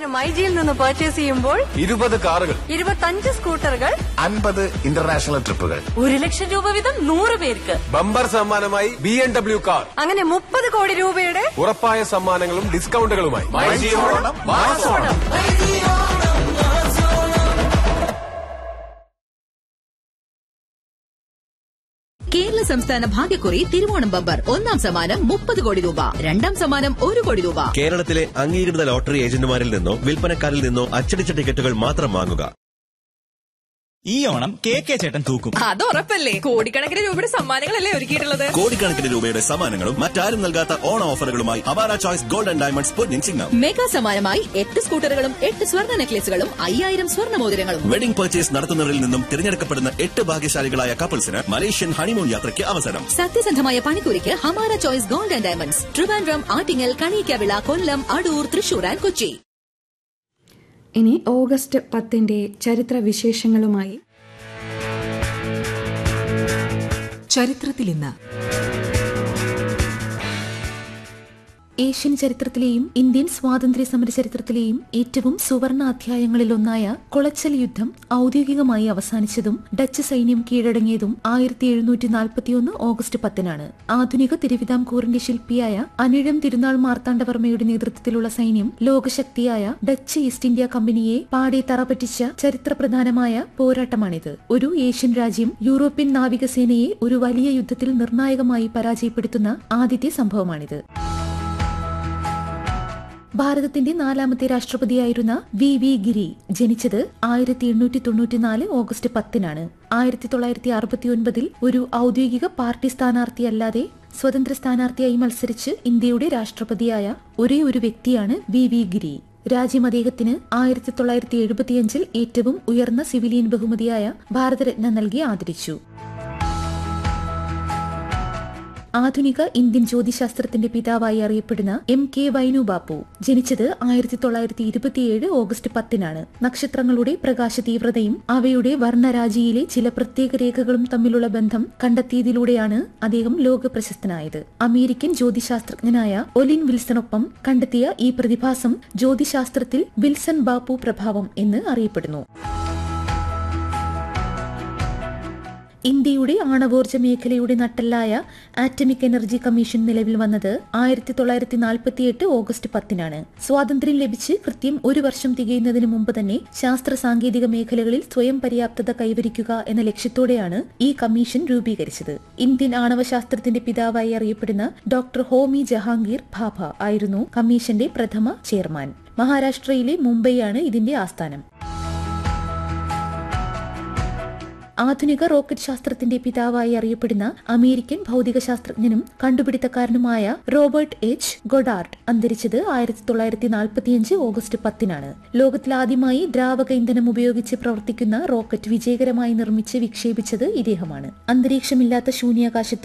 ഉദാഹരണത്തിന് മൈജിയിൽ നിന്ന് പർച്ചേസ് ചെയ്യുമ്പോൾ ഇരുപത് കാറുകൾ ഇരുപത്തഞ്ച് സ്കൂട്ടറുകൾ അൻപത് ഇന്റർനാഷണൽ ട്രിപ്പുകൾ ഒരു ലക്ഷം രൂപ വീതം നൂറ് പേർക്ക് ബമ്പർ സമ്മാനമായി ബി എം ഡബ്ല്യു കാർ അങ്ങനെ മുപ്പത് കോടി രൂപയുടെ ഉറപ്പായ സമ്മാനങ്ങളും ഡിസ്കൗണ്ടുകളുമായി കേരള സംസ്ഥാന ഭാഗ്യക്കുറി തിരുവോണം ബമ്പർ ഒന്നാം സമ്മാനം മുപ്പത് കോടി രൂപ രണ്ടാം സമ്മാനം ഒരു കോടി രൂപ കേരളത്തിലെ അംഗീകൃത ലോട്ടറി ഏജന്റുമാരിൽ നിന്നോ വിൽപ്പനക്കാരിൽ നിന്നോ അച്ചടിച്ച ടിക്കറ്റുകൾ മാത്രം വാങ്ങുക ഈ ഓണം കെ കെ ചേട്ടൻ തൂക്കും അത് ഉറപ്പല്ലേ കോടിക്കണക്കിന് രൂപയുടെ സമ്മാനങ്ങളല്ലേ ഒരുക്കിയിട്ടുള്ളത് കോടിക്കണക്കിന് രൂപയുടെ സമ്മാനങ്ങളും മറ്റാരും നൽകാത്ത ഓണ ഓഫറുകളുമായി അവാര ചോയ്സ് ഗോൾഡ് ആൻഡ് ഡയമണ്ട്സ് പൊന്നിൻ ചിഹ്നം മെഗാ സമ്മാനമായി എട്ട് സ്കൂട്ടറുകളും എട്ട് സ്വർണ്ണ നെക്ലേസുകളും അയ്യായിരം സ്വർണ്ണ മോതിരങ്ങളും വെഡിംഗ് പർച്ചേസ് നടത്തുന്നവരിൽ നിന്നും തിരഞ്ഞെടുക്കപ്പെടുന്ന എട്ട് ഭാഗ്യശാലികളായ കപ്പിൾസിന് മലേഷ്യൻ ഹണിമൂൺ യാത്രയ്ക്ക് അവസരം സത്യസന്ധമായ പണിക്കൂലിക്ക് Hamara Choice Gold and Diamonds Trivandrum Attingal Kaniyikkavila Kollam Adoor Thrissur and Kochi ഇനി ഓഗസ്റ്റ് പത്തിന്റെ ചരിത്ര വിശേഷങ്ങളുമായി ചരിത്രത്തിൽ ഇന്ന് ഏഷ്യൻ ചരിത്രത്തിലെയും ഇന്ത്യൻ സ്വാതന്ത്ര്യ സമര ചരിത്രത്തിലെയും ഏറ്റവും സുവർണ അധ്യായങ്ങളിലൊന്നായ കുളച്ചൽ യുദ്ധം ഔദ്യോഗികമായി അവസാനിച്ചതും ഡച്ച് സൈന്യം കീഴടങ്ങിയതും ആയിരത്തി എഴുന്നൂറ്റി നാൽപ്പത്തിയൊന്ന് ഓഗസ്റ്റ് പത്തിനാണ് ആധുനിക തിരുവിതാംകൂറിന്റെ ശില്പിയായ അനിഴം തിരുനാൾ മാർത്താണ്ഡവർമ്മയുടെ നേതൃത്വത്തിലുള്ള സൈന്യം ലോകശക്തിയായ ഡച്ച് ഈസ്റ്റ് ഇന്ത്യ കമ്പനിയെ പാടെ തറപറ്റിച്ച ചരിത്രപ്രധാനമായ പോരാട്ടമാണിത് ഒരു ഏഷ്യൻ രാജ്യം യൂറോപ്യൻ നാവികസേനയെ ഒരു വലിയ യുദ്ധത്തിൽ നിർണായകമായി പരാജയപ്പെടുത്തുന്ന ആദ്യത്തെ സംഭവമാണിത് ഭാരതത്തിന്റെ നാലാമത്തെ രാഷ്ട്രപതിയായിരുന്ന വി വി ഗിരി ജനിച്ചത് ആയിരത്തി എണ്ണൂറ്റി തൊണ്ണൂറ്റിനാല് ഓഗസ്റ്റ് പത്തിനാണ് ആയിരത്തി തൊള്ളായിരത്തി അറുപത്തിയൊൻപതിൽ ഒരു ഔദ്യോഗിക പാർട്ടി സ്ഥാനാർത്ഥിയല്ലാതെ സ്വതന്ത്ര സ്ഥാനാർത്ഥിയായി മത്സരിച്ച് ഇന്ത്യയുടെ രാഷ്ട്രപതിയായ ഒരേ ഒരു വ്യക്തിയാണ് വി വി ഗിരി രാജ്യം അദ്ദേഹത്തിന് ആയിരത്തി തൊള്ളായിരത്തി എഴുപത്തിയഞ്ചിൽ ഏറ്റവും ഉയർന്ന സിവിലിയൻ ബഹുമതിയായ ഭാരതരത്ന നൽകി ആദരിച്ചു ആധുനിക ഇന്ത്യൻ ജ്യോതിശാസ്ത്രത്തിന്റെ പിതാവായി അറിയപ്പെടുന്ന എം കെ വൈനു ബാപ്പു ജനിച്ചത് ആയിരത്തി തൊള്ളായിരത്തി ഇരുപത്തിയേഴ് ഓഗസ്റ്റ് പത്തിനാണ് നക്ഷത്രങ്ങളുടെ പ്രകാശ തീവ്രതയും അവയുടെ വർണ്ണരാജിയിലെ ചില പ്രത്യേക രേഖകളും തമ്മിലുള്ള ബന്ധം കണ്ടെത്തിയതിലൂടെയാണ് അദ്ദേഹം ലോക പ്രശസ്തനായത് അമേരിക്കൻ ജ്യോതിശാസ്ത്രജ്ഞനായ ഒലിൻ വിൽസണൊപ്പം കണ്ടെത്തിയ ഈ പ്രതിഭാസം ജ്യോതിശാസ്ത്രത്തിൽ വിൽസൺ ബാപ്പു പ്രഭാവം എന്ന് അറിയപ്പെടുന്നു ഇന്ത്യയുടെ ആണവോർജ മേഖലയുടെ നട്ടെല്ലായ ആറ്റമിക് എനർജി കമ്മീഷൻ നിലവിൽ വന്നത് ആയിരത്തി തൊള്ളായിരത്തി നാൽപ്പത്തിയെട്ട് ഓഗസ്റ്റ് പത്തിനാണ് സ്വാതന്ത്ര്യം ലഭിച്ച് കൃത്യം ഒരു വർഷം തികയുന്നതിന് മുമ്പ് തന്നെ ശാസ്ത്ര സാങ്കേതിക മേഖലകളിൽ സ്വയം പര്യാപ്തത കൈവരിക്കുക എന്ന ലക്ഷ്യത്തോടെയാണ് ഈ കമ്മീഷൻ രൂപീകരിച്ചത് ഇന്ത്യൻ ആണവശാസ്ത്രത്തിന്റെ പിതാവായി അറിയപ്പെടുന്ന ഡോക്ടർ ഹോമി ജഹാംഗീർ ഭാഭ ആയിരുന്നു കമ്മീഷന്റെ പ്രഥമ ചെയർമാൻ മഹാരാഷ്ട്രയിലെ മുംബൈയാണ് ഇതിന്റെ ആസ്ഥാനം ആധുനിക റോക്കറ്റ് ശാസ്ത്രത്തിന്റെ പിതാവായി അറിയപ്പെടുന്ന അമേരിക്കൻ ഭൗതിക ശാസ്ത്രജ്ഞനും കണ്ടുപിടുത്തക്കാരനുമായ റോബർട്ട് എച്ച് ഗൊഡാർഡ് അന്തരിച്ചത് ആയിരത്തി തൊള്ളായിരത്തി നാൽപ്പത്തിയഞ്ച് ഓഗസ്റ്റ് പത്തിനാണ് ലോകത്തിലാദ്യമായി ദ്രാവക ഇന്ധനം ഉപയോഗിച്ച് പ്രവർത്തിക്കുന്ന റോക്കറ്റ് വിജയകരമായി നിർമ്മിച്ച് വിക്ഷേപിച്ചത് ഇദ്ദേഹമാണ് അന്തരീക്ഷമില്ലാത്ത ശൂന്യാകാശത്ത്